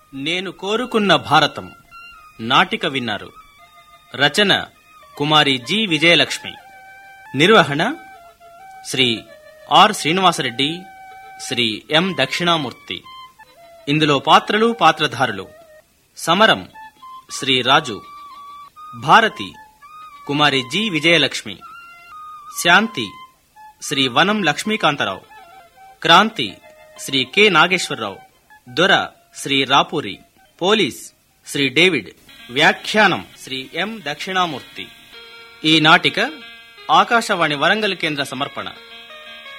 నేను కోరుకున్న భారతం నాటిక విన్నారు రచన కుమారి జి విజయలక్ష్మి నిర్వహణ శ్రీ ఆర్ శ్రీనివాసరెడ్డి శ్రీ ఎం దక్షిణామూర్తి ఇందులో పాత్రలు పాత్రధారులు సమరం శ్రీ రాజు భారతి కుమారి జి విజయలక్ష్మి శాంతి శ్రీ వనం లక్ష్మీకాంతరావు క్రాంతి శ్రీ కె నాగేశ్వరరావు దొర శ్రీ రాపూరి పోలీస్ శ్రీ డేవిడ్ వ్యాఖ్యానం శ్రీ ఎం దక్షిణామూర్తి ఈ నాటిక ఆకాశవాణి వరంగల్ కేంద్ర సమర్పణ